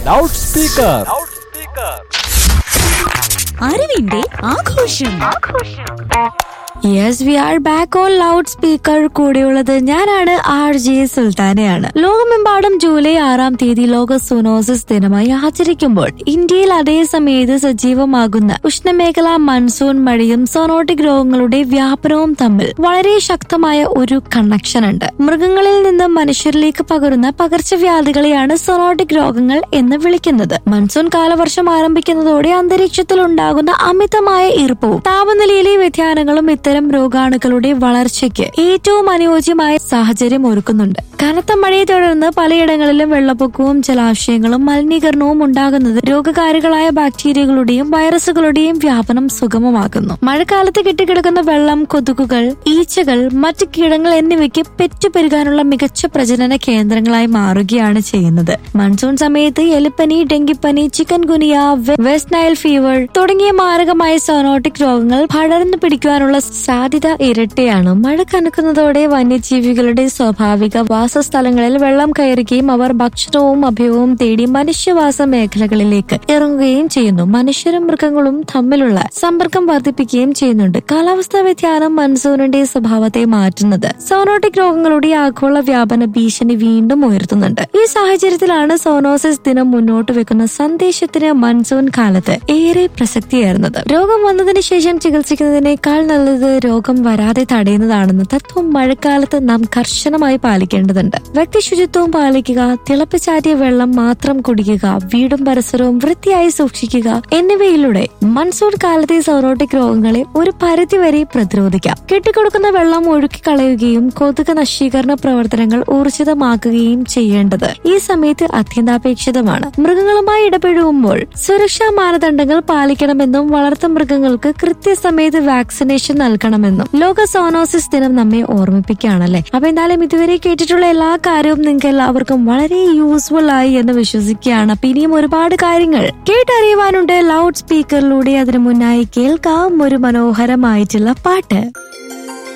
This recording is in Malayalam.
ലൗഡ് സ്പീക്കർ അറിവിന്റെ ആഘോഷം yes we are back on loudspeaker കൂടെയുള്ളത് ഞാനാണ് ആർ ജെ സുൽത്താനയാണ് ലോകമെമ്പാടും ജൂലൈ ആറാം തീയതി ലോക സൂനോസിസ് ദിനമായി ആചരിക്കുമ്പോൾ ഇന്ത്യയിൽ അതേ സമയത്ത് സജീവമാകുന്ന ഉഷ്ണമേഖലാ മൺസൂൺ മഴയും സോണോട്ടിക് രോഗങ്ങളുടെ വ്യാപനവും തമ്മിൽ വളരെ ശക്തമായ ഒരു കണക്ഷൻ ഉണ്ട് മൃഗങ്ങളിൽ നിന്ന് മനുഷ്യരിലേക്ക് പകരുന്ന പകർച്ചവ്യാധികളെയാണ് സോണോട്ടിക് രോഗങ്ങൾ എന്ന് വിളിക്കുന്നത് മൺസൂൺ കാലവർഷം ആരംഭിക്കുന്നതോടെ അന്തരീക്ഷത്തിൽ ഉണ്ടാകുന്ന അമിതമായ ഈർപ്പവും താപനിലയിലെ വ്യതിയാനങ്ങളും ഇത്തരം രോഗാണുക്കളുടെ വളർച്ചയ്ക്ക് ഏറ്റവും അനുയോജ്യമായ സാഹചര്യം ഒരുക്കുന്നുണ്ട് കനത്ത മഴയെ തുടർന്ന് പലയിടങ്ങളിലും വെള്ളപ്പൊക്കവും ജലാശയങ്ങളും മലിനീകരണവും ഉണ്ടാകുന്നത് രോഗകാരികളായ ബാക്ടീരിയകളുടെയും വൈറസുകളുടെയും വ്യാപനം സുഗമമാക്കുന്നു മഴക്കാലത്ത് കെട്ടിക്കിടക്കുന്ന വെള്ളം കൊതുകുകൾ ഈച്ചകൾ മറ്റ് കീടങ്ങൾ എന്നിവയ്ക്ക് പെറ്റുപെരുകാനുള്ള മികച്ച പ്രജനന കേന്ദ്രങ്ങളായി മാറുകയാണ് ചെയ്യുന്നത് മൺസൂൺ സമയത്ത് എലിപ്പനി ഡെങ്കിപ്പനി chikungunya West Nile fever തുടങ്ങിയ മാരകമായ സോനോട്ടിക് രോഗങ്ങൾ പടർന്നു പിടിക്കുവാനുള്ള സാധ്യത ഇരട്ടിയാണ് മഴ കനക്കുന്നതോടെ വന്യജീവികളുടെ സ്വാഭാവിക വാസസ്ഥലങ്ങളിൽ വെള്ളം കയറുകയും അവർ ഭക്ഷണവും അഭയവും തേടി മനുഷ്യവാസ മേഖലകളിലേക്ക് ഇറങ്ങുകയും ചെയ്യുന്നു മനുഷ്യരും മൃഗങ്ങളും തമ്മിലുള്ള സമ്പർക്കം വർദ്ധിപ്പിക്കുകയും ചെയ്യുന്നുണ്ട് കാലാവസ്ഥാ വ്യതിയാനം മൺസൂണിന്റെ സ്വഭാവത്തെ മാറ്റുന്നത് സോനോട്ടിക് രോഗങ്ങളുടെ ആഗോള വ്യാപന ഭീഷണി വീണ്ടും ഉയർത്തുന്നുണ്ട് ഈ സാഹചര്യത്തിലാണ് സോനോസിസ് ദിനം മുന്നോട്ട് വെക്കുന്ന സന്ദേശത്തിന് മൺസൂൺ കാലത്ത് ഏറെ പ്രസക്തിയേറുന്നത് രോഗം വന്നതിന് ശേഷം ചികിത്സിക്കുന്നതിനേക്കാൾ നല്ലത് രോഗം വരാതെ തടയുന്നതാണെന്ന് തത്വം മഴക്കാലത്ത് നാം കർശനമായി പാലിക്കേണ്ടതുണ്ട് വ്യക്തി ശുചിത്വവും പാലിക്കുക തിളപ്പിച്ചാറ്റിയ വെള്ളം മാത്രം കുടിക്കുക വീടും പരിസരവും വൃത്തിയായി സൂക്ഷിക്കുക എന്നിവയിലൂടെ മൺസൂൺ കാലത്തെ സോറോട്ടിക് രോഗങ്ങളെ ഒരു പരിധിവരെ പ്രതിരോധിക്കാം കെട്ടിക്കൊടുക്കുന്ന വെള്ളം ഒഴുക്കി കളയുകയും കൊതുക് നശീകരണ പ്രവർത്തനങ്ങൾ ഊർജിതമാക്കുകയും ചെയ്യേണ്ടത് ഈ സമയത്ത് അത്യന്താപേക്ഷിതമാണ് മൃഗങ്ങളുമായി ഇടപെടുമ്പോൾ സുരക്ഷാ മാനദണ്ഡങ്ങൾ പാലിക്കണമെന്നും വളർത്തു മൃഗങ്ങൾക്ക് കൃത്യസമയത്ത് വാക്സിനേഷൻ നൽകണമെന്നും ലോക സോനോസിസ് ദിനം നമ്മെ ഓർമ്മിപ്പിക്കുകയാണല്ലേ അപ്പൊ എന്തായാലും ഇതുവരെ കേട്ടിട്ടുള്ള എല്ലാ കാര്യവും നിങ്ങൾക്ക് എല്ലാവർക്കും വളരെ യൂസ്ഫുൾ ആയി എന്ന് വിശ്വസിക്കുകയാണ് അപ്പൊ ഇനിയും ഒരുപാട് കാര്യങ്ങൾ കേട്ടറിയുവാനുണ്ട് ലൗഡ് സ്പീക്കറിലൂടെ അതിനു മുന്നായി കേൾക്കാം ഒരു മനോഹരമായിട്ടുള്ള പാട്ട്